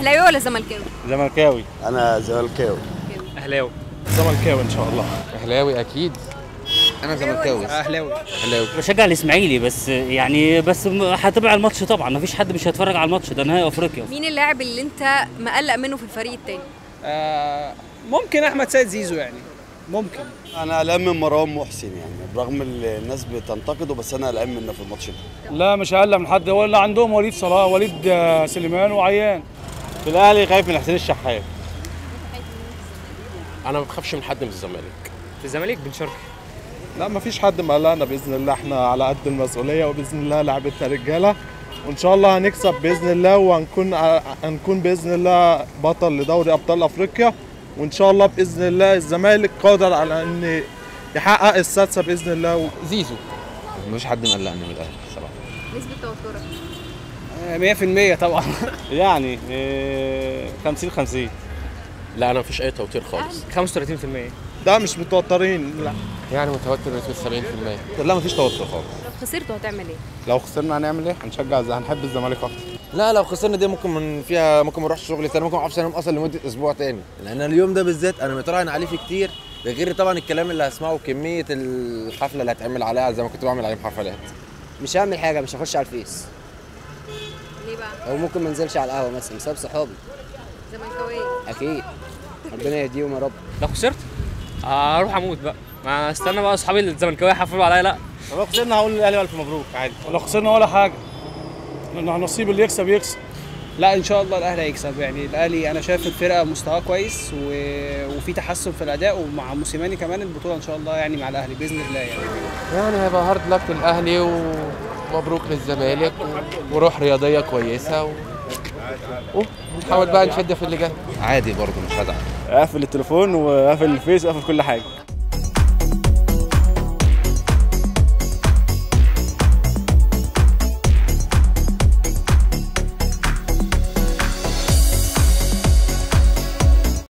اهلاوي ولا زملكاوي زملكاوي انا زملكاوي اهلاوي زملكاوي ان شاء الله اهلاوي اكيد انا زملكاوي اهلاوي اهلاوي بشجع الاسماعيلي بس يعني بس م- هتابع الماتش طبعا مفيش حد مش هيتفرج على الماتش ده نهائي افريقيا مين اللاعب اللي انت مقلق منه في الفريق التاني آه ممكن احمد سيد زيزو يعني ممكن انا قلقان من مروان محسن يعني برغم ال- الناس بتنتقده بس انا قلقان منه في الماتش ده لا مش هقلق من حد ولا عندهم وليد صلاح وليد آه، سليمان وعيان في الاهلي خايف من حسين الشحات انا ما بخافش من حد من الزمالك في الزمالك بن شرقي لا ما فيش حد مقلقنا باذن الله احنا على قد المسؤوليه وباذن الله لعبتنا رجاله وان شاء الله هنكسب باذن الله وهنكون هنكون باذن الله بطل لدوري ابطال افريقيا وان شاء الله باذن الله الزمالك قادر على ان يحقق السادسه باذن الله زيزو مفيش حد مقلقني من الاهلي الصراحه نسبه توترك 100% طبعا يعني إيه 50 50 لا انا مفيش اي توتير خالص 35% ده مش متوترين لا يعني متوتر بنسبه 70% لا مفيش توتر خالص لو خسرتوا هتعمل ايه لو خسرنا هنعمل ايه هنشجع هنحب الزمالك اكتر لا لو خسرنا دي ممكن من فيها ممكن ما نروحش شغل تاني ممكن ما اعرفش انام اصلا لمده اسبوع تاني لان اليوم ده بالذات انا متراهن عليه فيه كتير ده غير طبعا الكلام اللي هسمعه وكميه الحفله اللي هتعمل عليها زي ما كنت بعمل عليهم حفلات مش هعمل حاجه مش هخش على الفيس ليه بقى او ممكن ما انزلش على القهوه مثلا بسبب صحابي زملكاويه اكيد ربنا يهديهم يا رب لو خسرت اروح اموت بقى ما استنى بقى اصحابي الزملكاويه يحفلوا عليا لا لو خسرنا هقول للاهلي الف مبروك عادي لو خسرنا ولا حاجه لأن نصيب اللي يكسب يكسب لا ان شاء الله الاهلي هيكسب يعني الاهلي انا شايف الفرقه مستواها كويس و... وفي تحسن في الاداء ومع موسيماني كمان البطوله ان شاء الله يعني مع الاهلي باذن الله يعني يعني هيبقى هارد لك للاهلي ومبروك للزمالك و- وروح رياضيه كويسه و... ونحاول بقى نشد في اللي جاي عادي برضه مش هزعل قافل التليفون وقافل الفيس وقافل كل حاجه